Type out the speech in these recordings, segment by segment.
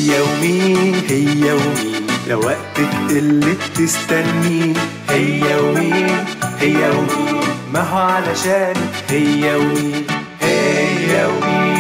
هي ومين هي ومين لو وقت تقل تستنيه هي ومين هي ومين ما هو علشان هي ومين هي ومين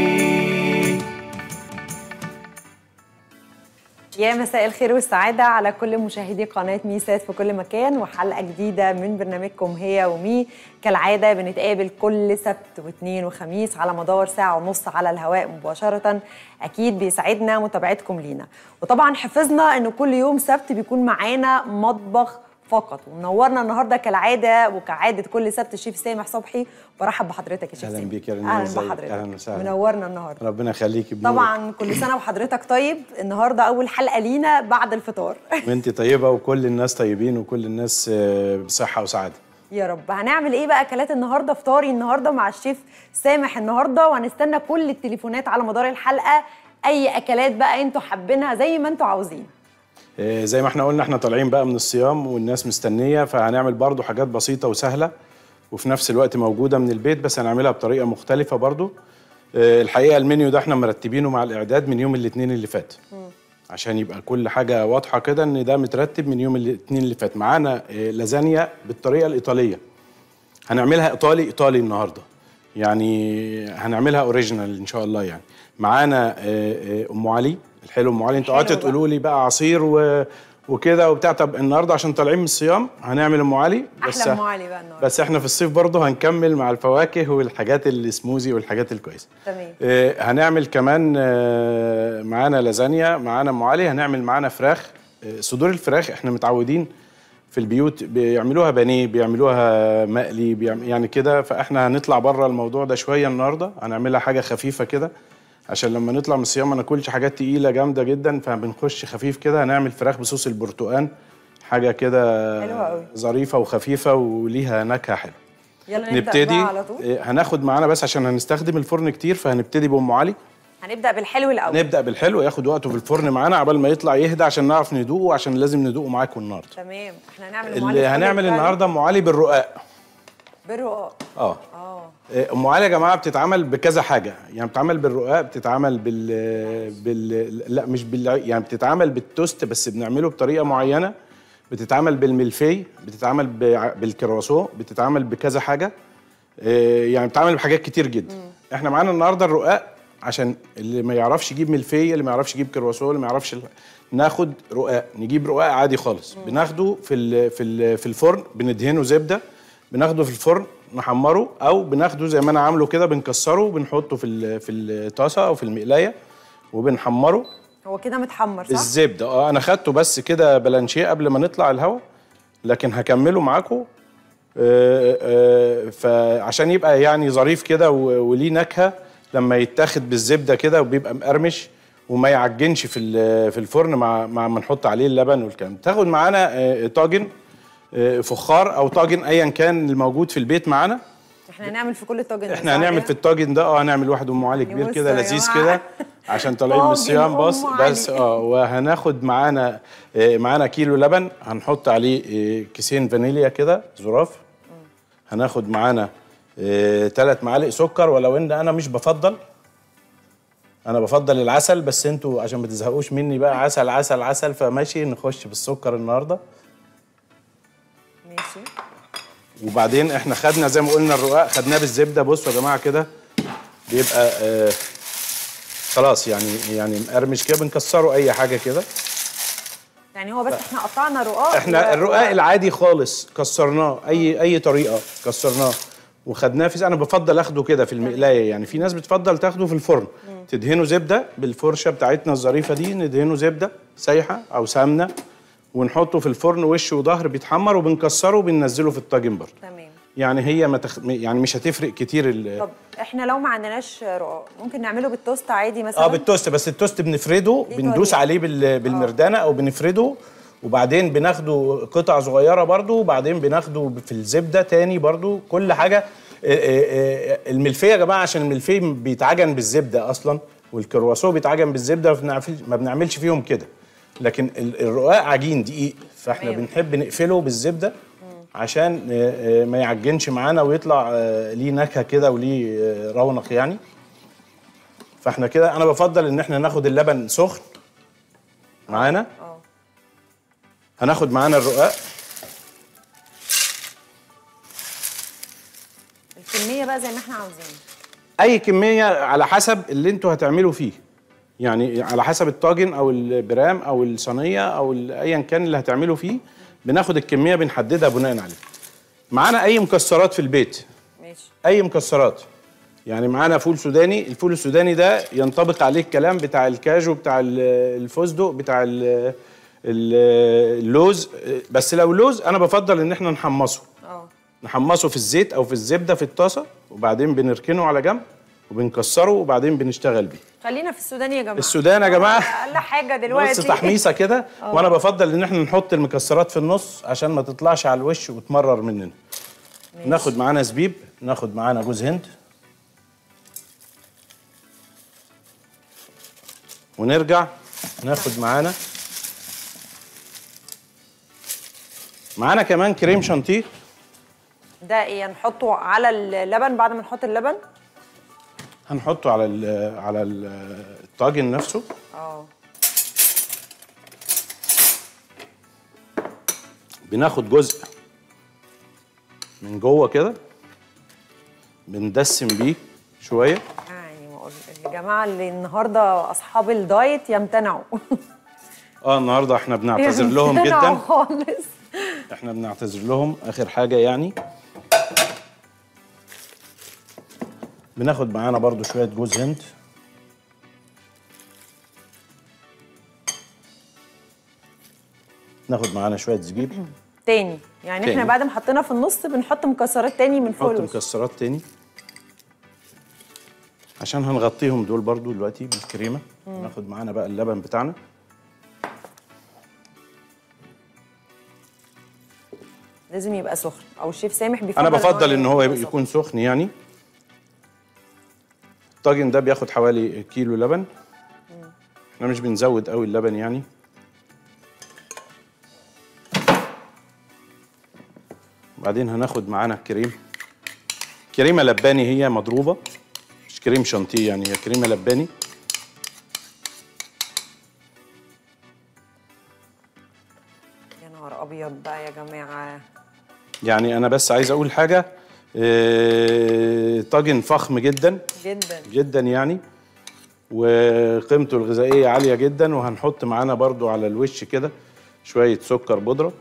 يا مساء الخير والسعادة على كل مشاهدي قناة ميسات في كل مكان وحلقة جديدة من برنامجكم هي ومي كالعادة بنتقابل كل سبت واثنين وخميس على مدار ساعة ونص على الهواء مباشرة أكيد بيسعدنا متابعتكم لينا وطبعا حفظنا أن كل يوم سبت بيكون معانا مطبخ فقط ومنورنا النهارده كالعاده وكعاده كل سبت الشيف سامح صبحي برحب بحضرتك يا شيف اهلا سامح بيك يا رنا اهلا ازيك؟ بحضرتك اهلا وسهلا منورنا النهارده ربنا يخليكي بنور طبعا كل سنه وحضرتك طيب النهارده اول حلقه لينا بعد الفطار وانت طيبه وكل الناس طيبين وكل الناس آه، بصحه وسعاده يا رب هنعمل ايه بقى اكلات النهارده فطاري النهارده مع الشيف سامح النهارده وهنستنى كل التليفونات على مدار الحلقه اي اكلات بقى انتوا حابينها زي ما انتوا عاوزين آه، زي ما احنا قلنا احنا طالعين بقى من الصيام والناس مستنيه فهنعمل برضو حاجات بسيطه وسهله وفي نفس الوقت موجوده من البيت بس هنعملها بطريقه مختلفه برضو آه، الحقيقه المنيو ده احنا مرتبينه مع الاعداد من يوم الاثنين اللي فات عشان يبقى كل حاجه واضحه كده ان ده مترتب من يوم الاثنين اللي فات معانا آه، لازانيا بالطريقه الايطاليه هنعملها ايطالي ايطالي النهارده يعني هنعملها اوريجينال ان شاء الله يعني معانا آه، آه، ام علي الحلو ام علي انتوا حلو قعدتوا بقى. تقولوا لي بقى عصير و... وكده وبتاع طب النهارده عشان طالعين من الصيام هنعمل ام علي بس احلى ام علي بقى النهارده بس احنا في الصيف برضه هنكمل مع الفواكه والحاجات السموزي والحاجات الكويسه تمام آه، هنعمل كمان آه، معانا لازانيا معانا ام علي هنعمل معانا فراخ آه، صدور الفراخ احنا متعودين في البيوت بيعملوها بانيه بيعملوها مقلي بيعم... يعني كده فاحنا هنطلع بره الموضوع ده شويه النهارده هنعملها حاجه خفيفه كده عشان لما نطلع من الصيام ما ناكلش حاجات تقيله جامده جدا فبنخش خفيف كده هنعمل فراخ بصوص البرتقال حاجه كده حلوة قوي. ظريفه وخفيفه وليها نكهه حلوه يلا نبدا نبتدي بقى على طول آه، هناخد معانا بس عشان هنستخدم الفرن كتير فهنبتدي بام علي هنبدا بالحلو الاول نبدا بالحلو ياخد وقته في الفرن معانا عبال ما يطلع يهدى عشان نعرف ندوقه عشان لازم ندوقه معاكم النهارده تمام احنا هنعمل أم علي اللي في كل هنعمل البلد. النهارده ام علي بالرقاق بالرقاق اه اه آه، ام علي يا جماعه بتتعمل بكذا حاجه يعني بتتعمل بالرقاق بتتعمل بال بال لا مش بال يعني بتتعمل بالتوست بس بنعمله بطريقه معينه بتتعمل بالملفي بتتعمل بع- بالكرواسون بتتعمل بكذا حاجه آه، يعني بتتعمل بحاجات كتير جدا احنا معانا النهارده الرقاق عشان اللي ما يعرفش يجيب ملفي اللي ما يعرفش يجيب كرواسون اللي ما يعرفش ال- ناخد رقاق نجيب رقاق عادي خالص بناخده في ال في ال في الفرن بندهنه زبده بناخده في الفرن نحمره او بناخده زي ما انا عامله كده بنكسره وبنحطه في ال- في الطاسه او في المقلايه وبنحمره هو كده متحمر صح الزبده اه انا خدته بس كده بلانشيه قبل ما نطلع الهوا لكن هكمله معاكم آه، آه، فعشان يبقى يعني ظريف كده و- وليه نكهه لما يتاخد بالزبده كده وبيبقى مقرمش وما يعجنش في ال- في الفرن مع مع ما نحط عليه اللبن والكلام تاخد معانا آه، طاجن آه، فخار او طاجن ايا كان الموجود في البيت معانا احنا هنعمل في كل الطاجن ده، احنا صح هنعمل كده؟ في الطاجن ده اه هنعمل واحد ام علي كبير بصوا كده يا لذيذ جماعة. كده عشان طالعين من طاجن الصيام أم بس بس علي. اه وهناخد معانا آه، معانا كيلو لبن هنحط عليه آه، كيسين فانيليا كده ظراف هناخد معانا ثلاث معالق سكر ولو ان انا مش بفضل انا بفضل العسل بس انتوا عشان ما تزهقوش مني بقى عسل عسل عسل فماشي نخش بالسكر النهارده ماشي وبعدين احنا خدنا زي ما قلنا الرقاق خدناه بالزبده بصوا يا جماعه كده بيبقى آه خلاص يعني يعني مقرمش كده بنكسره اي حاجه كده يعني هو بس احنا قطعنا رقاق احنا و- الرقاق العادي خالص كسرناه اي اي طريقه كسرناه وخدناه في انا بفضل اخده كده في المقلايه يعني في ناس بتفضل تاخده في الفرن تدهنه زبده بالفرشه بتاعتنا الظريفه دي ندهنه زبده سايحه او سمنه ونحطه في الفرن وش وظهر بيتحمر وبنكسره وبننزله في الطاجن برضه تمام يعني هي ما تخ... يعني مش هتفرق كتير ال... طب احنا لو ما عندناش رقاق ممكن نعمله بالتوست عادي مثلا اه بالتوست بس التوست بنفرده ليه بندوس طريقة؟ عليه بال... بالمردانه او بنفرده وبعدين بناخده قطع صغيره برضو وبعدين بناخده في الزبده تاني برضو كل حاجه آه، آه، آه، الملفيه يا جماعه عشان الملفيه بيتعجن بالزبده اصلا والكرواسون بيتعجن بالزبده ما بنعمل- ما بنعملش فيهم كده لكن ال- الرقاق عجين دقيق فاحنا تمام. بنحب نقفله بالزبده عشان آه، آه، ما يعجنش معانا ويطلع آه، ليه نكهه كده وليه آه، رونق يعني فاحنا كده انا بفضل ان احنا ناخد اللبن سخن معانا اه هناخد معانا الرقاق الكميه بقى زي ما احنا عاوزين اي كميه على حسب اللي انتوا هتعملوا فيه يعني على حسب الطاجن او البرام او الصينيه او ال- ايا كان اللي هتعملوا فيه بناخد الكميه بنحددها بناء عليه معانا اي مكسرات في البيت ماشي اي مكسرات يعني معانا فول سوداني الفول السوداني ده ينطبق عليه الكلام بتاع الكاجو بتاع ال- الفستق بتاع ال- ال- اللوز بس لو لوز انا بفضل ان احنا نحمصه اه نحمصه في الزيت او في الزبده في الطاسه وبعدين بنركنه على جنب وبنكسره وبعدين بنشتغل بيه خلينا في السودان يا جماعه السودان يا جماعه اقل حاجه دلوقتي بص تحميصه كده وانا بفضل ان احنا نحط المكسرات في النص عشان ما تطلعش على الوش وتمرر مننا ماشي. ناخد معانا زبيب ناخد معانا جوز هند ونرجع ناخد معانا معانا كمان كريم شانتيه ده ايه هنحطه على اللبن بعد ما نحط اللبن هنحطه على ال على ال الطاجن نفسه اه بناخد جزء من جوه كده بندسم بيه شويه يعني ما أقول- الجماعه اللي النهارده اصحاب الدايت يمتنعوا اه النهارده احنا بنعتذر لهم يمتنعوا جدا خالص احنا بنعتذر لهم اخر حاجه يعني بناخد معانا برضو شويه جوز هند ناخد معانا شويه زبيب تاني يعني احنا تاني. بعد ما حطينا في النص بنحط مكسرات تاني من فوق نحط الوش. مكسرات تاني عشان هنغطيهم دول برضو دلوقتي بالكريمه ناخد معانا بقى اللبن بتاعنا لازم يبقى سخن او الشيف سامح بيفضل انا بفضل ان هو يبقى سخن. يكون سخن يعني الطاجن ده بياخد حوالي كيلو لبن احنا مش بنزود قوي اللبن يعني وبعدين هناخد معانا كريم كريمه لباني هي مضروبه مش كريم شانتيه يعني هي كريمه لباني يا نهار ابيض بقى يا جماعه يعني انا بس عايز اقول حاجه اه، طاجن فخم جدا جدا جدا يعني وقيمته الغذائيه عاليه جدا وهنحط معانا برضو على الوش كده شويه سكر بودره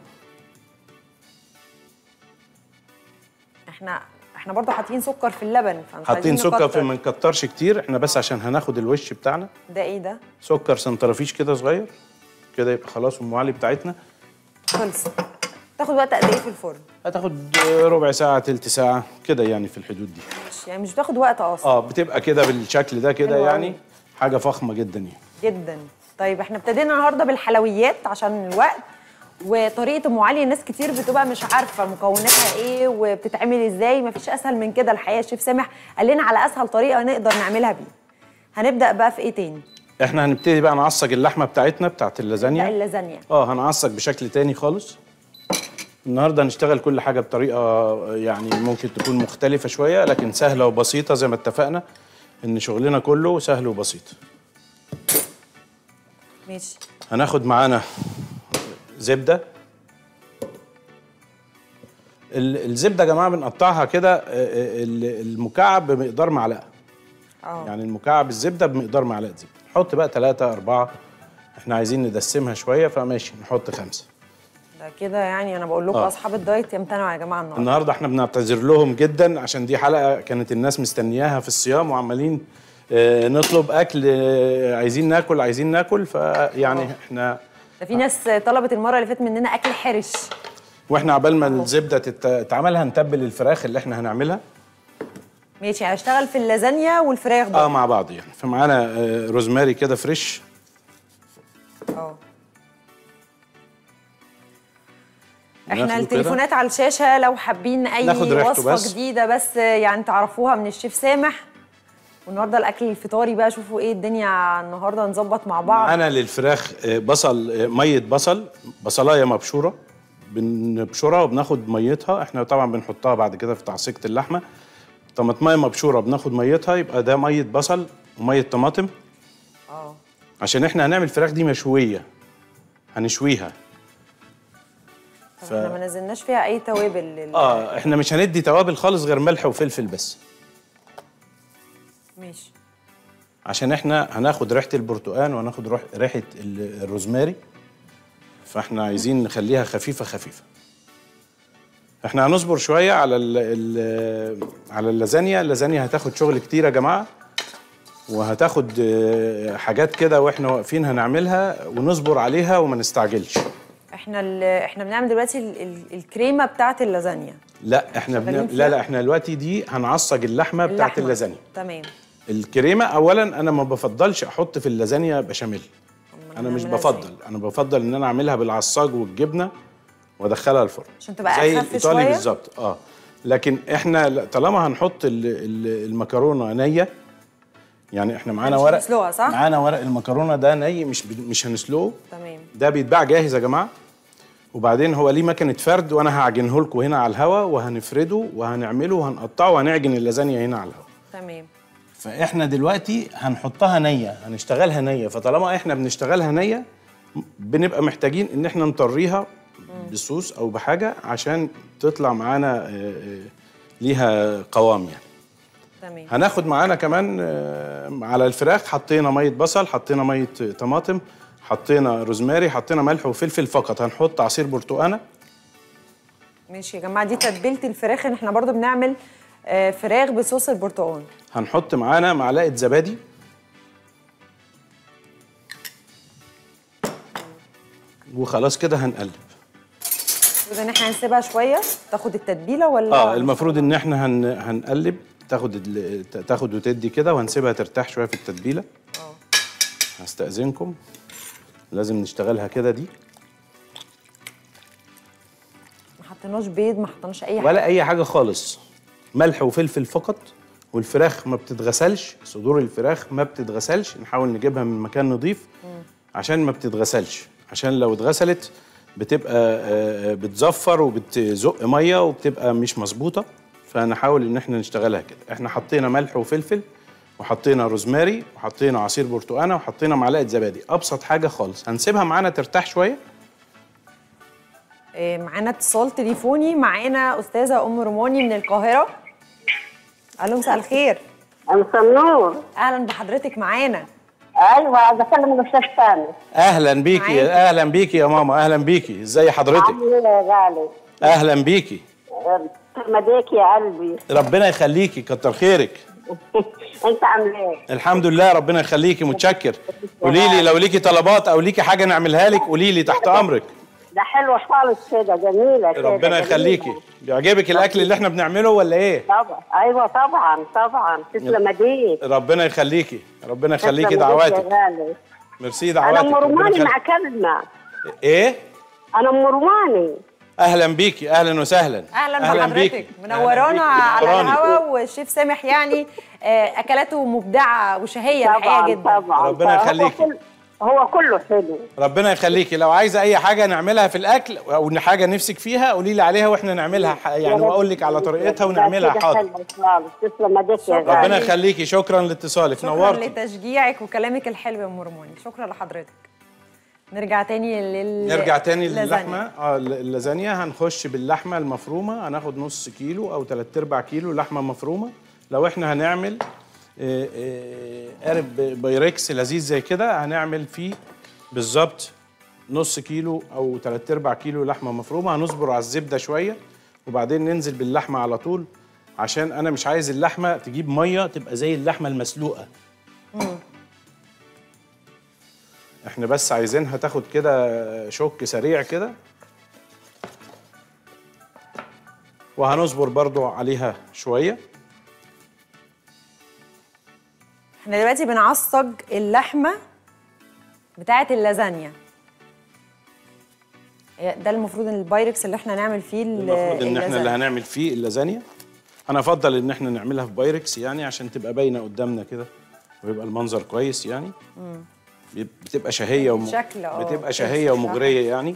احنا احنا برضه حاطين سكر في اللبن فمش حاطين عايزين سكر نكتر. فما نكترش كتير احنا بس عشان هناخد الوش بتاعنا ده ايه ده سكر سنترفيش كده صغير كده يبقى خلاص ام علي بتاعتنا خلص تاخد وقت قد ايه في الفرن هتاخد ربع ساعه تلت ساعه كده يعني في الحدود دي مش يعني مش بتاخد وقت اصلا اه بتبقى كده بالشكل ده كده حلو يعني أوي. حاجه فخمه جدا يعني جدا طيب احنا ابتدينا النهارده بالحلويات عشان الوقت وطريقه ام علي ناس كتير بتبقى مش عارفه مكوناتها ايه وبتتعمل ازاي مفيش اسهل من كده الحقيقه الشيف سامح قال لنا على اسهل طريقه نقدر نعملها بيه هنبدا بقى في ايه تاني احنا هنبتدي بقى نعصج اللحمه بتاعتنا بتاعت ده اللازانيا اللازانيا اه هنعصج بشكل تاني خالص النهارده هنشتغل كل حاجه بطريقه يعني ممكن تكون مختلفه شويه لكن سهله وبسيطه زي ما اتفقنا ان شغلنا كله سهل وبسيط ماشي هناخد معانا زبده ال- الزبده يا جماعه بنقطعها كده آه، آه، ال- المكعب بمقدار معلقه اه يعني المكعب الزبده بمقدار معلقه زبده نحط بقى ثلاثة أربعة احنا عايزين ندسمها شويه فماشي نحط خمسه ده كده يعني انا بقول لكم آه. اصحاب الدايت يمتنعوا يا جماعه النهارده النهارده احنا بنعتذر لهم جدا عشان دي حلقه كانت الناس مستنياها في الصيام وعمالين آه، نطلب اكل آه، عايزين ناكل عايزين ناكل فيعني احنا ده في ناس طلبت المره اللي فاتت مننا اكل حرش واحنا عبال ما الزبده تت- تتعمل هنتبل الفراخ اللي احنا هنعملها ماشي هشتغل في اللازانيا والفراخ اه ده مع بعض يعني فمعانا آه، روزماري كده فريش اه ناخده احنا كده. التليفونات على الشاشه لو حابين اي ناخد ريحته وصفه بس. جديده بس يعني تعرفوها من الشيف سامح والنهارده الاكل الفطاري بقى شوفوا ايه الدنيا النهارده نظبط مع بعض معانا للفراخ آه، بصل آه، ميه بصل بصلايه مبشوره بنبشرها وبناخد ميتها احنا طبعا بنحطها بعد كده في تعصيقه اللحمه طماطمايه مبشوره بناخد ميتها يبقى ده ميه بصل وميه طماطم اه عشان احنا هنعمل الفراخ دي مشويه هنشويها طب احنا ما نزلناش فيها اي توابل لل... اه احنا مش هندي توابل خالص غير ملح وفلفل بس ماشي عشان احنا هناخد ريحه البرتقال وهناخد روح ريحه ال- الروزماري فاحنا عايزين نخليها خفيفه خفيفه احنا هنصبر شويه على ال ال على اللازانيا اللازانيا هتاخد شغل كتير يا جماعه وهتاخد آه، حاجات كده واحنا واقفين هنعملها ونصبر عليها وما نستعجلش احنا ال... احنا بنعمل دلوقتي ال... ال... الكريمه بتاعت اللازانيا لا احنا بن... شغالين فيها؟ لا لا احنا دلوقتي دي هنعصج اللحمه بتاعت اللحمة. اللازانيا تمام الكريمه اولا انا ما بفضلش احط في اللازانيا بشاميل انا مش نعملها بفضل انا بفضل ان انا اعملها بالعصاج والجبنه وادخلها الفرن عشان تبقى زي أخف الايطالي شوية؟ بالظبط اه لكن احنا ل- طالما هنحط ال- ال- المكرونه نيه يعني احنا معانا مش ورق هنسلقها، صح؟ معانا ورق المكرونه ده ني مش بن- مش هنسلقه تمام ده بيتباع جاهز يا جماعه وبعدين هو ليه مكنه فرد وانا هعجنه لكم هنا على الهواء وهنفرده وهنعمله وهنقطعه وهنعجن اللازانيا هنا على الهواء تمام فاحنا دلوقتي هنحطها نيه هنشتغلها نيه فطالما احنا بنشتغلها نيه بنبقى محتاجين ان احنا نطريها بصوص او بحاجه عشان تطلع معانا آه، آه، ليها قوام يعني تمام هناخد معانا كمان آه، على الفراخ حطينا ميه بصل حطينا ميه طماطم حطينا روزماري حطينا ملح وفلفل فقط هنحط عصير برتقانه ماشي يا جماعه دي تتبيله الفراخ ان احنا برضو بنعمل آه، فراخ بصوص البرتقال هنحط معانا معلقه زبادي وخلاص كده هنقلب المفروض ان احنا هنسيبها شويه تاخد التتبيله ولا اه المفروض ان احنا هن... هنقلب تاخد ال... تاخد وتدي كده وهنسيبها ترتاح شويه في التتبيله اه هستأذنكم لازم نشتغلها كده دي ما حطيناش بيض ما حطيناش اي حاجه ولا اي حاجه خالص ملح وفلفل فقط والفراخ ما بتتغسلش صدور الفراخ ما بتتغسلش نحاول نجيبها من مكان نظيف عشان ما بتتغسلش عشان لو اتغسلت بتبقى آه، آه، بتزفر وبتزق ميه وبتبقى مش مظبوطه فنحاول ان احنا نشتغلها كده احنا حطينا ملح وفلفل وحطينا روزماري وحطينا عصير برتقانه وحطينا معلقه زبادي ابسط حاجه خالص هنسيبها معانا ترتاح شويه آه، معانا اتصال تليفوني معانا استاذه ام روماني من القاهره الو مساء الخير مساء النور اهلا بحضرتك معانا ايوه عايزه اكلم الاستاذ سامي اهلا بيكي معاكي. اهلا بيكي يا ماما اهلا بيكي ازي حضرتك عامل ايه يا غالي اهلا بيكي مديك يا قلبي ربنا يخليكي كتر خيرك انت عامل ايه الحمد لله ربنا يخليكي متشكر قولي لي لو ليكي طلبات او ليكي حاجه نعملها لك قولي لي تحت امرك ده حلو خالص كده جميله كده ربنا جميلة. يخليكي بيعجبك الاكل اللي احنا بنعمله ولا ايه طبعا ايوه طبعا طبعا تسلم ايديك ربنا يخليكي ربنا يخليكي تسلم إيديك دعواتك يا غالي ميرسي انا دعواتك ام ربنا روماني يخليك. مع كلمه ايه انا ام روماني اهلا بيكي اهلا وسهلا اهلا, بحضرتك بيكي. منورانا أهلاً بيكي. على منوراني. الهوا والشيف سامح يعني آه، اكلاته مبدعه وشهيه الحقيقه طبعا جدا طبعا ربنا هو يخليكي. كل- هو كله حلو ربنا يخليكي لو عايزه اي حاجه نعملها في الاكل او حاجه نفسك فيها قولي لي عليها واحنا نعملها ح- يعني واقول لك على طريقتها ونعملها كده حاضر حلو خالص تسلم ايديك يا شكراً. غالي ربنا يخليكي شكرا لاتصالك شكرا نورتي لتشجيعك وكلامك الحلو يا ام روماني شكرا لحضرتك نرجع تاني لل نرجع تاني لازانيا. للحمه اه ال- اللازانيا هنخش باللحمه المفرومه هناخد نص كيلو او تلات ارباع كيلو لحمه مفرومه لو احنا هنعمل آه، آه، قارب بايركس لذيذ زي كده هنعمل فيه بالظبط نص كيلو او تلات ارباع كيلو لحمه مفرومه هنصبر على الزبده شويه وبعدين ننزل باللحمه على طول عشان انا مش عايز اللحمه تجيب ميه تبقى زي اللحمه المسلوقه احنا بس عايزينها تاخد كده شك سريع كده وهنصبر برضو عليها شوية احنا دلوقتي بنعصج اللحمه بتاعه اللازانيا هي ده المفروض ان البايركس اللي احنا نعمل فيه ال- المفروض ان احنا اللازانيا. اللي هنعمل فيه اللازانيا انا افضل ان احنا نعملها في بايركس يعني عشان تبقى باينة قدامنا كده ويبقى المنظر كويس يعني بيب- بتبقى شهية وم... شكل، اه. بتبقى شهية ومغرية يعني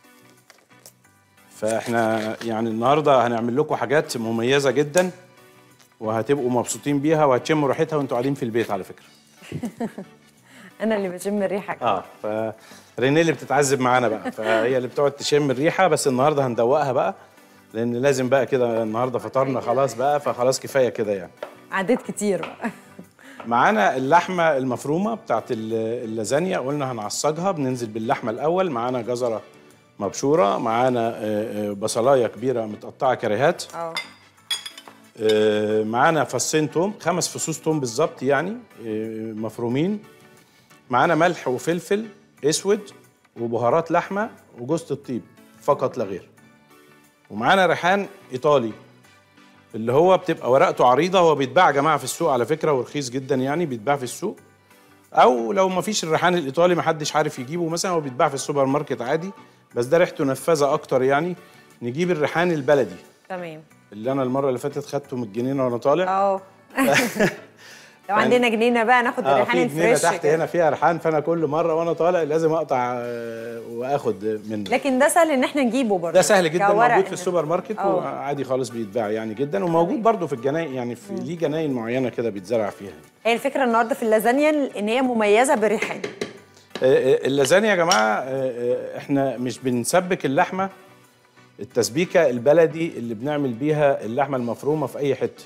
فاحنا يعني النهارده هنعمل لكم حاجات مميزة جدا وهتبقوا مبسوطين بيها وهتشموا ريحتها وانتوا قاعدين في البيت على فكرة انا اللي بشم الريحه كده. اه فرينيه اللي بتتعذب معانا بقى فهي اللي بتقعد تشم الريحه بس النهارده هندوقها بقى لان لازم بقى كده النهارده فطرنا خلاص بقى فخلاص كفايه كده يعني عديت كتير بقى معانا اللحمه المفرومه بتاعت ال- اللازانيا قلنا هنعصجها بننزل باللحمه الاول معانا جزره مبشوره معانا آه، آه، بصلايه كبيره متقطعه كريهات اه آه، معانا فصين توم خمس فصوص توم بالظبط يعني آه، مفرومين معانا ملح وفلفل اسود وبهارات لحمه وجوز الطيب فقط لا غير ومعانا ريحان ايطالي اللي هو بتبقى ورقته عريضه هو بيتباع يا جماعه في السوق على فكره ورخيص جدا يعني بيتباع في السوق او لو ما فيش الريحان الايطالي ما حدش عارف يجيبه مثلا هو بيتباع في السوبر ماركت عادي بس ده ريحته نفاذه اكتر يعني نجيب الريحان البلدي تمام اللي انا المره اللي فاتت خدته من الجنينه وانا طالع اه لو عندنا جنينه بقى ناخد اه الريحان في جنينه الفريش تحت كده. هنا فيها ريحان فانا كل مره وانا طالع لازم اقطع آه، واخد منه لكن ده سهل ان احنا نجيبه برضه ده سهل جدا كورق موجود في إن- السوبر ماركت اه. وعادي خالص بيتباع يعني جدا وموجود برضو في الجناين يعني في ليه جناين معينه كده بيتزرع فيها هي الفكره النهارده في اللازانيا ان هي مميزه بالريحان آه، آه، اللازانيا يا جماعه آه، آه، احنا مش بنسبك اللحمه التسبيكه البلدي اللي بنعمل بيها اللحمه المفرومه في اي حته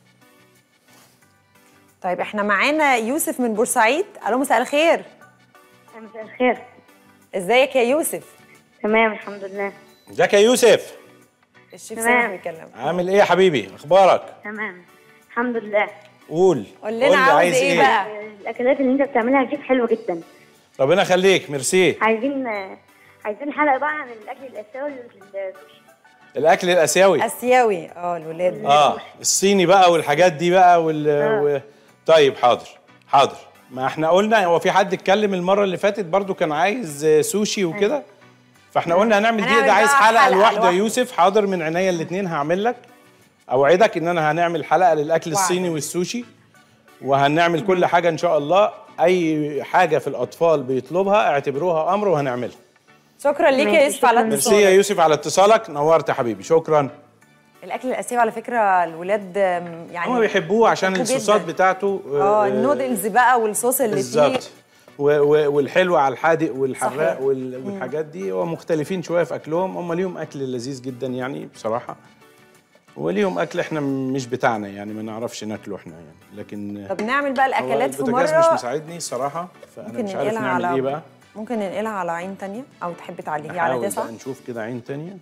طيب احنا معانا يوسف من بورسعيد الو مساء الخير مساء الخير ازيك يا يوسف تمام الحمد لله ازيك يا يوسف الشيف تمام. سامح بيتكلم عامل ايه يا حبيبي اخبارك تمام الحمد لله قول قول لي لنا عاوز عايز ايه بقى الاكلات اللي انت بتعملها دي حلوه جدا ربنا يخليك ميرسي عايزين عايزين حلقه بقى عن الاكل الاسيوي والسوشي الاكل الاسيوي اسيوي اه الولاد اه الصيني بقى والحاجات دي بقى وال و... طيب حاضر حاضر ما احنا قلنا هو في حد اتكلم المره اللي فاتت برضو كان عايز آه، سوشي وكده فاحنا قلنا هنعمل دي هنعمل ده عايز بقى حلقه حلقة لوحده يا لوحده. يوسف حاضر من عينيا الاثنين هعمل لك اوعدك ان انا هنعمل حلقه للاكل وعد. الصيني والسوشي وهنعمل كل حاجه ان شاء الله اي حاجه في الاطفال بيطلبها اعتبروها امر وهنعملها شكرا ليك يا ماشي، يوسف على شكراً. ميرسي يا اتصالك يوسف على اتصالك نورت يا حبيبي شكرا الاكل الاسيوي على فكره الولاد آم، يعني هم بيحبوه عشان بيحبوه الصوصات جداً. بتاعته اه النودلز بقى والصوص اللي فيه بالظبط و- و- والحلو على الحادق والحراق صحيح. وال- والحاجات دي هو مختلفين شويه في اكلهم هم ليهم اكل لذيذ جدا يعني بصراحه وليهم اكل احنا مش بتاعنا يعني ما نعرفش ناكله احنا يعني لكن طب نعمل بقى هو الاكلات في البوتاجاز مش مره مساعدني الصراحه فانا ممكن مش عارف ننقلها نعمل على ايه بقى ممكن ننقلها على عين تانية او تحب تعليها على نحاول تسعة بقى نشوف كده عين تانية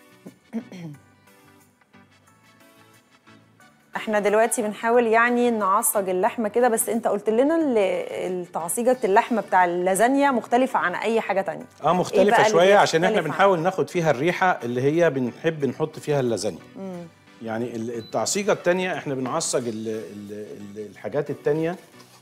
احنا دلوقتي بنحاول يعني نعصج اللحمه كده بس انت قلت لنا ال- التعصيجه اللحمه بتاع اللازانيا مختلفه عن اي حاجه تانية اه إيه مختلفة بقى اللي شوية عشان احنا بيختلف بنحاول ناخد فيها الريحة اللي هي بنحب نحط فيها اللازانيا يعني ال- التعصيجة التانية احنا بنعصج ال ال ال الحاجات التانية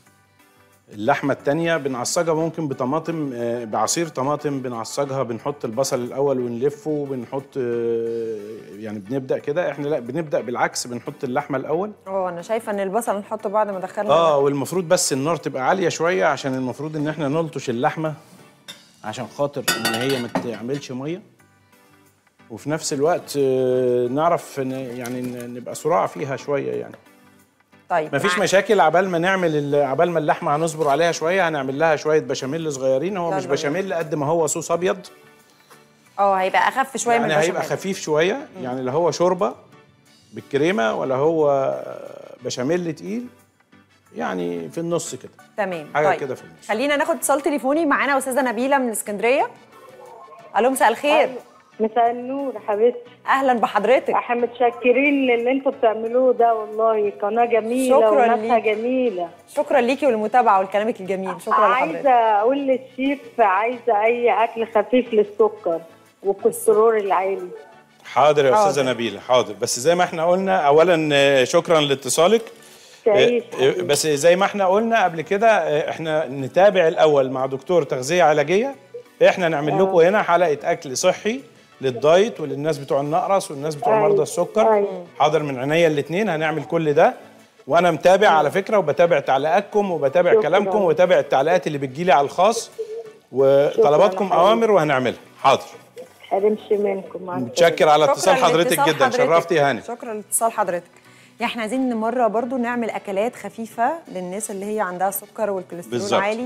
اللحمة التانية بنعصجها ممكن بطماطم آه، بعصير طماطم بنعصجها بنحط البصل الأول ونلفه وبنحط آه، يعني بنبدأ كده احنا لا بنبدأ بالعكس بنحط اللحمة الأول اه انا شايفه ان البصل نحطه بعد ما دخلنا اه والمفروض بس النار تبقى عاليه شويه عشان المفروض ان احنا نلطش اللحمه عشان خاطر ان هي ما تعملش ميه وفي نفس الوقت آه، نعرف ن- يعني ن- نبقى سرعه فيها شويه يعني طيب مفيش مع- مشاكل عبال ما نعمل ال- عبال ما اللحمه هنصبر عليها شويه هنعمل لها شويه بشاميل صغيرين هو يلا مش بينا. بشاميل قد ما هو صوص ابيض اه هيبقى اخف شويه من يعني هيبقى البشاميل خفيف شويه يعني لا هو شوربه بالكريمه ولا هو بشاميل تقيل يعني في النص كده تمام حاجة طيب. كده في النص. خلينا ناخد اتصال تليفوني معانا استاذه نبيله من اسكندريه الو مساء الخير مساء النور يا حبيبتي اهلا بحضرتك احنا متشكرين للي انتوا بتعملوه ده والله قناه جميله شكراً وناسها ليك. جميله شكرا ليكي والمتابعه والكلامك الجميل شكرا عايزه لحضرتك اقول للشيف عايزه اي اكل خفيف للسكر والكوليسترول العالي حاضر يا حاضر. استاذه نبيله حاضر بس زي ما احنا قلنا اولا آه، شكرا لاتصالك تعيش آه، آه، بس زي ما احنا قلنا قبل كده آه، احنا نتابع الاول مع دكتور تغذيه علاجيه احنا نعمل لكم هنا حلقه اكل صحي للدايت وللناس بتوع النقرس والناس بتوع أيوة. مرضى السكر أيوة. حاضر من عينيا الاثنين هنعمل كل ده وانا متابع على فكره وبتابع تعليقاتكم وبتابع شكراً. كلامكم وبتابع التعليقات اللي بتجيلي على الخاص وطلباتكم حبيبي. اوامر وهنعملها حاضر حرمش منكم مع السلامة. متشكر على اتصال شكراً حضرتك لاتصال جدا حضرتك. شرفتي يا هاني شكرا لاتصال حضرتك يعني احنا عايزين مره برضو نعمل اكلات خفيفه للناس اللي هي عندها سكر والكوليسترول بالظبط. عالي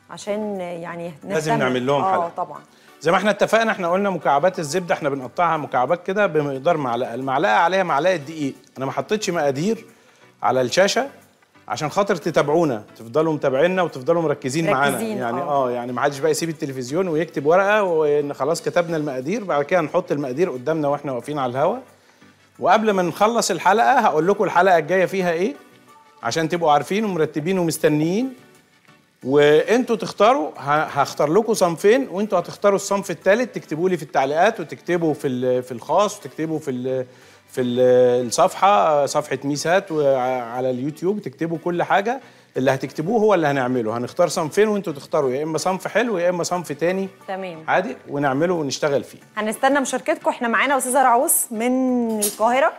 عشان يعني لازم نهتم. نعمل لهم اه حلقة. طبعا زي ما احنا اتفقنا احنا قلنا مكعبات الزبده احنا بنقطعها مكعبات كده بمقدار معلقه المعلقه عليها معلقه دقيق انا ما حطيتش مقادير على الشاشه عشان خاطر تتابعونا تفضلوا متابعينا وتفضلوا مركزين معانا مركزين، يعني اه. اه يعني ما حدش بقى يسيب التلفزيون ويكتب ورقه وان خلاص كتبنا المقادير بعد كده نحط المقادير قدامنا واحنا واقفين على الهوا وقبل ما نخلص الحلقه هقول لكم الحلقه الجايه فيها ايه عشان تبقوا عارفين ومرتبين ومستنيين وانتوا تختاروا ه- هختار لكم صنفين وانتوا هتختاروا الصنف الثالث تكتبوا لي في التعليقات وتكتبوا في ال- في الخاص وتكتبوا في ال في ال- الصفحه صفحه ميسات وعلى اليوتيوب تكتبوا كل حاجه اللي هتكتبوه هو اللي هنعمله هنختار صنفين وانتوا تختاروا يا اما صنف حلو يا اما صنف تاني تمام عادي ونعمله ونشتغل فيه هنستنى مشاركتكم احنا معانا استاذه رعوس من القاهره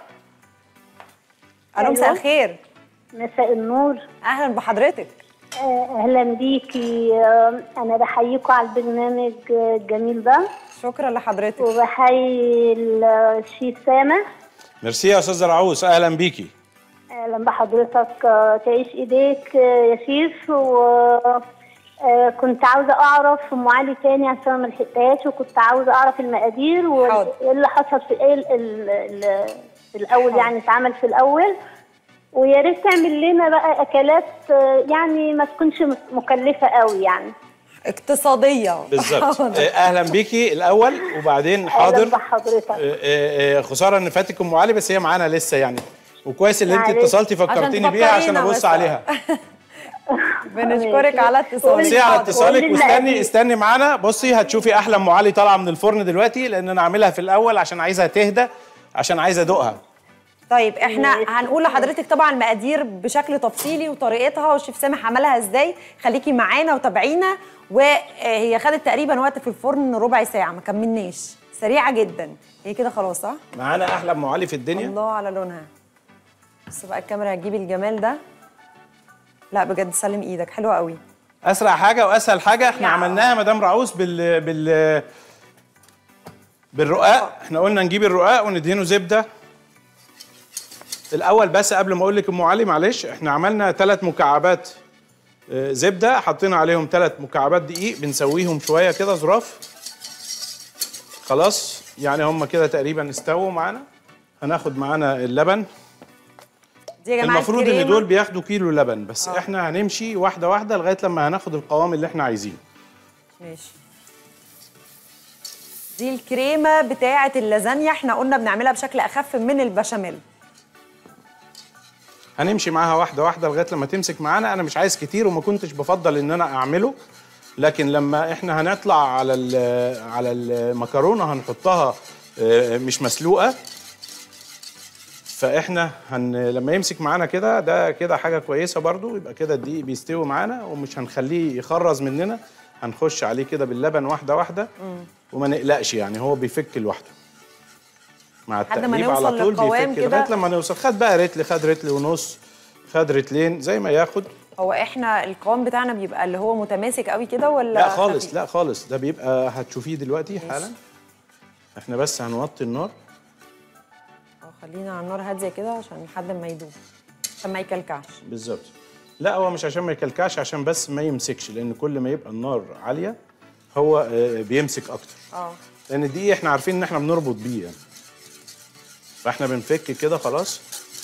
الو أيوة. مساء الخير مساء النور اهلا بحضرتك آه، اهلا بيكي آه، انا بحييكم على البرنامج آه، الجميل ده شكرا لحضرتك وبحيي الشيف سامح ميرسي يا استاذه رعوس اهلا بيكي اهلا بحضرتك آه، تعيش ايديك آه، يا شيف و آه، كنت عاوزه اعرف ام علي تاني عشان ما لحقتهاش وكنت عاوزه اعرف المقادير حاضر. وايه اللي حصل في ايه ال- ال- ال- في الاول يعني اتعمل في الاول ويا ريت تعمل لنا بقى اكلات آه، يعني ما تكونش مكلفه قوي يعني اقتصاديه بالظبط حاضر. آه، اهلا بيكي الاول وبعدين حاضر اهلا بحضرتك آه، آه، آه، خساره ان فاتك ام علي بس هي معانا لسه يعني وكويس ان انت معلش. اتصلتي فكرتيني بيها عشان تفكرينا ابص بس. عليها بنشكرك على اتصالك ميرسي على حاضر. اتصالك قولي واستني المقادير. استني معانا بصي هتشوفي احلى ام علي طالعه من الفرن دلوقتي لان انا عاملها في الاول عشان عايزها تهدى عشان عايزه ادوقها طيب احنا هنقول لحضرتك طبعا المقادير بشكل تفصيلي وطريقتها والشيف سامح عملها ازاي خليكي معانا وتابعينا وهي خدت تقريبا وقت في الفرن ربع ساعه ما كملناش سريعه جدا هي كده خلاص صح معانا احلى ام علي في الدنيا الله على لونها بص بقى الكاميرا هتجيب الجمال ده لا بجد سلم ايدك حلوه قوي اسرع حاجه واسهل حاجه احنا يا. عملناها مدام رعوس بال بال بالرقاق احنا قلنا نجيب الرقاق وندهنه زبده الاول بس قبل ما اقول لك ام علي معلش احنا عملنا ثلاث مكعبات آه، زبده حطينا عليهم ثلاث مكعبات دقيق بنسويهم شويه كده ظراف خلاص يعني هم كده تقريبا استووا معانا هناخد معانا اللبن دي يا جماعه المفروض ان الكريمة. دول بياخدوا كيلو لبن بس أوه. احنا هنمشي واحده واحده لغايه لما هناخد القوام اللي احنا عايزينه ماشي دي الكريمه بتاعه اللازانيا احنا قلنا بنعملها بشكل اخف من البشاميل هنمشي معاها واحده واحده لغايه لما تمسك معانا انا مش عايز كتير وما كنتش بفضل ان انا اعمله لكن لما احنا هنطلع على ال- على المكرونه هنحطها آه، مش مسلوقه فاحنا هن لما يمسك معانا كده ده كده حاجه كويسه برضو يبقى كده الدقيق بيستوي معانا ومش هنخليه يخرز مننا هنخش عليه كده باللبن واحده واحده وما نقلقش يعني هو بيفك لوحده مع لحد ما التقليب على نوصل طول للقوام بيفك كده. لغايه لما نوصل خد بقى رتل خد رتل ونص خد رتلين زي ما ياخد هو احنا القوام بتاعنا بيبقى اللي هو متماسك قوي كده ولا لا خالص خفيف؟ لا خالص ده بيبقى هتشوفيه دلوقتي حالا احنا بس هنوطي النار اه خلينا على النار هاديه كده عشان لحد ما يدوب عشان ما يكلكعش بالظبط لا هو مش عشان ما يكلكعش عشان بس ما يمسكش لان كل ما يبقى النار عاليه هو آه، بيمسك اكتر اه لان دي احنا عارفين ان احنا بنربط بيه يعني فاحنا بنفك كده خلاص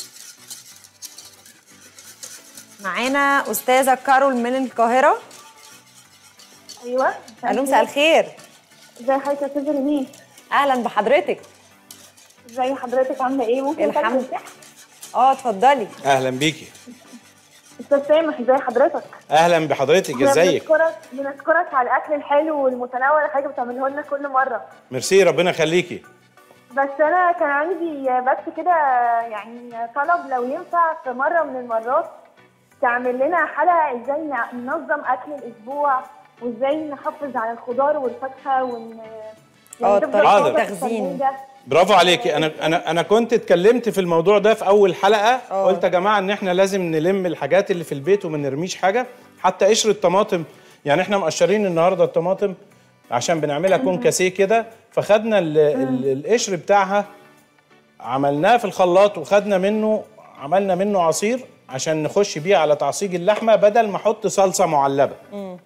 معانا استاذه كارول من القاهره ايوه الو مساء الخير ازي حضرتك يا استاذه ريمين اهلا بحضرتك ازي حضرتك عامله ايه ممكن الحمد أسألك؟ اه اتفضلي اهلا بيكي استاذ سامح ازي حضرتك اهلا بحضرتك إحنا ازيك بنشكرك بنشكرك على الاكل الحلو والمتنوع اللي حضرتك بتعمله لنا كل مره ميرسي ربنا يخليكي بس انا كان عندي بس كده يعني طلب لو ينفع في مره من المرات تعمل لنا حلقه ازاي ن- ننظم اكل الاسبوع وازاي نحافظ على الخضار والفاكهه ون آه، تفضل طريقة طاقة التخزين. التموين ده. برافو عليكي انا انا انا كنت اتكلمت في الموضوع ده في اول حلقه أوه. قلت يا جماعه ان احنا لازم نلم الحاجات اللي في البيت وما نرميش حاجه حتى قشر الطماطم يعني احنا مقشرين النهارده الطماطم عشان بنعملها كون كاسيه كده فخدنا ال- ال- القشر بتاعها عملناه في الخلاط وخدنا منه عملنا منه عصير عشان نخش بيه على تعصيج اللحمه بدل ما احط صلصه معلبه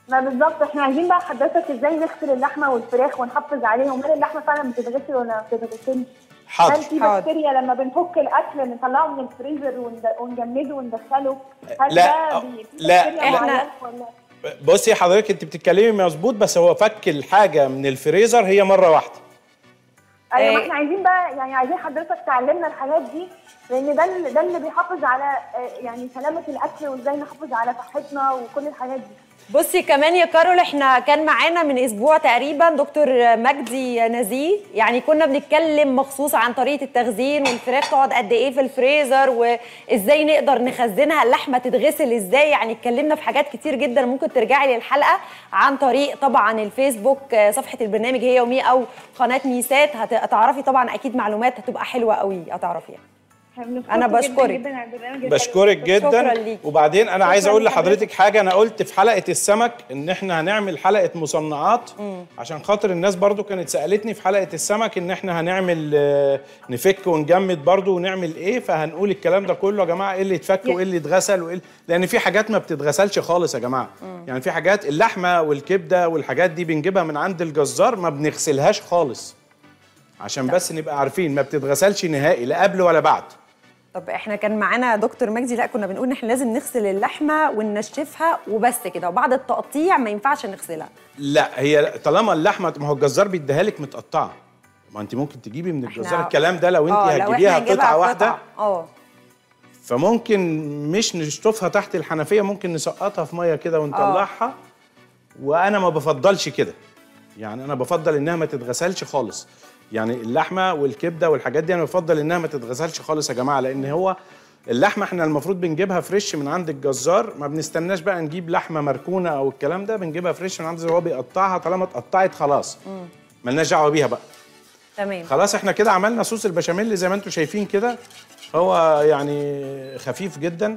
ما بالظبط احنا عايزين بقى حضرتك ازاي نغسل اللحمه والفراخ ونحافظ عليهم هل اللحمه فعلا بتتغسل ولا ما بتتغسلش؟ حاضر هل في حاضر. بكتيريا لما بنفك الاكل نطلعه من الفريزر وند- ونجمده وندخله هل لا، ده بي- في لا، بكتيريا لا. معينة ولا بصي حضرتك انت بتتكلمي مظبوط بس هو فك الحاجه من الفريزر هي مره واحده ايوه ما إيه. احنا عايزين بقى يعني عايزين حضرتك تعلمنا الحاجات دي لان ده اللي ده اللي بيحافظ على آه، يعني سلامه الاكل وازاي نحافظ على صحتنا وكل الحاجات دي بصي كمان يا كارول احنا كان معانا من اسبوع تقريبا دكتور مجدي نزيه يعني كنا بنتكلم مخصوص عن طريقه التخزين والفراخ تقعد قد ايه في الفريزر وازاي نقدر نخزنها اللحمه تتغسل ازاي يعني اتكلمنا في حاجات كتير جدا ممكن ترجعي للحلقه عن طريق طبعا الفيسبوك آه، صفحه البرنامج هي يومي او قناه ميسات هت- هتعرفي طبعا اكيد معلومات هتبقى حلوه قوي هتعرفيها أنا بشكرك. بشكرك جدا شكراً ليكي. وبعدين انا عايز شكراً اقول لحضرتك. لحضرتك حاجه انا قلت في حلقه السمك ان احنا هنعمل حلقه مصنعات عشان خاطر الناس برضو كانت سالتني في حلقه السمك ان احنا هنعمل آه، نفك ونجمد برضو ونعمل ايه فهنقول الكلام ده كله يا جماعه ايه اللي اتفك وايه اللي اتغسل وايه لان في حاجات ما بتتغسلش خالص يا جماعه يعني في حاجات اللحمه والكبده والحاجات دي بنجيبها من عند الجزار ما بنغسلهاش خالص عشان بس نبقى عارفين ما بتتغسلش نهائي لا قبل ولا بعد طب احنا كان معانا دكتور مجدي لا كنا بنقول ان احنا لازم نغسل اللحمه وننشفها وبس كده وبعد التقطيع ما ينفعش نغسلها لا هي طالما اللحمه ما هو الجزار بيديها لك متقطعه ما انت ممكن تجيبي من الجزار الكلام ده لو انت آه، لو هتجيبيها إحنا هنجيبها قطعه واحده قطعة. اه فممكن مش نشطفها تحت الحنفيه ممكن نسقطها في ميه كده ونطلعها وانا ما بفضلش كده يعني انا بفضل انها ما تتغسلش خالص يعني اللحمه والكبده والحاجات دي انا بفضل انها ما تتغسلش خالص يا جماعه لان هو اللحمه احنا المفروض بنجيبها فريش من عند الجزار ما بنستناش بقى نجيب لحمه مركونه او الكلام ده بنجيبها فريش من عند الجزار هو بيقطعها طالما اتقطعت خلاص ملناش دعوه بيها بقى تمام خلاص احنا كده عملنا صوص البشاميل زي ما انتم شايفين كده هو يعني خفيف جدا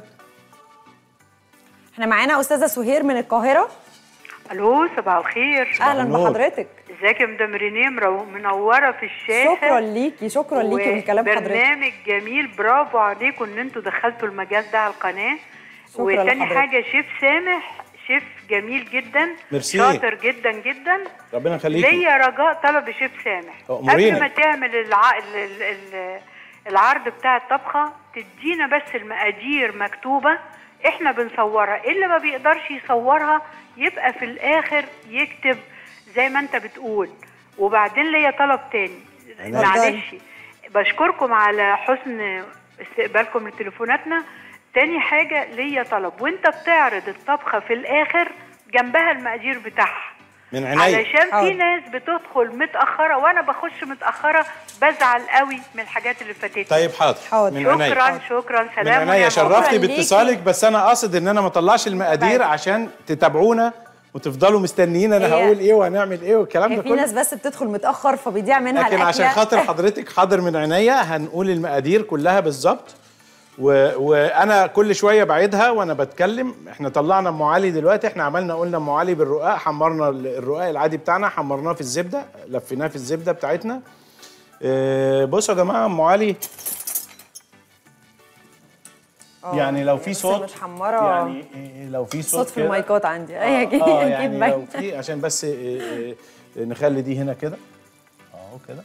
احنا معانا استاذه سهير من القاهره الو صباح الخير اهلا النور. بحضرتك ازيك يا مدام رينيه مرو- منوره في الشاشه شكرا ليكي شكرا ليكي من كلام حضرتك برنامج جميل برافو عليكم ان انتوا دخلتوا المجال ده على القناه شكرا وتاني لحضرتك. حاجه شيف سامح شيف جميل جدا ميرسي. شاطر جدا جدا ربنا يخليكي ليا رجاء طلب شيف سامح أموريني. قبل ما تعمل الع... ال... ال... ال... العرض بتاع الطبخه تدينا بس المقادير مكتوبه احنا بنصورها اللي ما بيقدرش يصورها يبقى في الاخر يكتب زي ما انت بتقول وبعدين ليا طلب تاني اتفضل. معلش بشكركم على حسن استقبالكم لتليفوناتنا تاني حاجة ليا طلب وانت بتعرض الطبخة في الاخر جنبها المقادير بتاعها من عينيا علشان في حاضر. ناس بتدخل متأخرة وانا بخش متأخرة بزعل قوي من الحاجات اللي فاتتني طيب حاضر حاضر. من عينيا شكرا شكرا من سلام عينيا ونعم. شرفتي ليكي. باتصالك بس انا قاصد ان انا ما اطلعش المقادير طيب. عشان تتابعونا وتفضلوا مستنيين انا هي- هقول ايه وهنعمل ايه والكلام هي ده في كله ناس بس بتدخل متاخر فبيضيع منها لكن الأكلة. عشان خاطر حضرتك حاضر من عينيا هنقول المقادير كلها بالظبط و... وانا كل شويه بعيدها وانا بتكلم احنا طلعنا ام علي دلوقتي احنا عملنا قلنا ام علي بالرقاق حمرنا ال- الرقاق العادي بتاعنا حمرناه في الزبده لفيناه في الزبده بتاعتنا اه بصوا يا جماعه ام علي آه، يعني لو في بس صوت متحمره يعني إيه لو في صوت صوت في كده- المايكات عندي اه, اي اكيد آه اكيد يعني باين. لو في عشان بس إيه إيه نخلي دي هنا كده اهو كده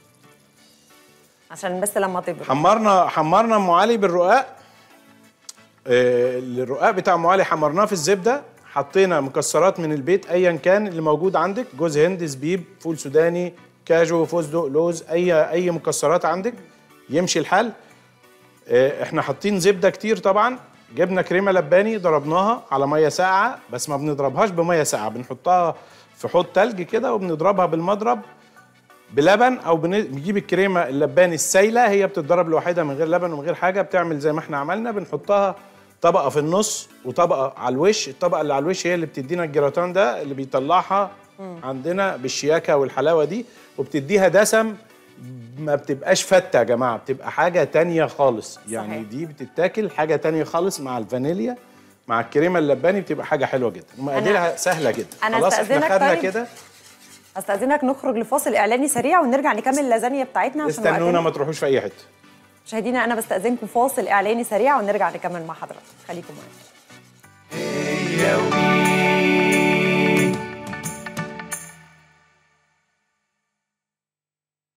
عشان بس لما تبرد حمرنا حمرنا ام علي بالرقاق آه، الرقاق بتاع ام علي حمرناه في الزبده حطينا مكسرات من البيت ايا كان اللي موجود عندك جوز هند زبيب فول سوداني كاجو فستق لوز اي اي مكسرات عندك يمشي الحال آه، احنا حاطين زبده كتير طبعا جبنا كريمه لباني ضربناها على ميه ساقعه بس ما بنضربهاش بميه ساقعه بنحطها في حوض تلج كده وبنضربها بالمضرب بلبن او بن- بنجيب الكريمه اللباني السايله هي بتتضرب لوحدها من غير لبن ومن غير حاجه بتعمل زي ما احنا عملنا بنحطها طبقه في النص وطبقه على الوش الطبقه اللي على الوش هي اللي بتدينا الجراتان ده اللي بيطلعها عندنا بالشياكه والحلاوه دي وبتديها دسم ما بتبقاش فته يا جماعه بتبقى حاجه تانية خالص يعني صحيح. دي بتتاكل حاجه تانية خالص مع الفانيليا مع الكريمه اللباني بتبقى حاجه حلوه جدا ومقاديرها سهله جدا أنا خلاص احنا أستأذنك خدنا طيب؟ كده استاذنك نخرج لفاصل اعلاني سريع ونرجع نكمل اللازانيا بتاعتنا عشان استنونا وقتنا. ما تروحوش في اي حته مشاهدينا انا بستاذنكم فاصل اعلاني سريع ونرجع نكمل مع حضرتك خليكم معانا يومي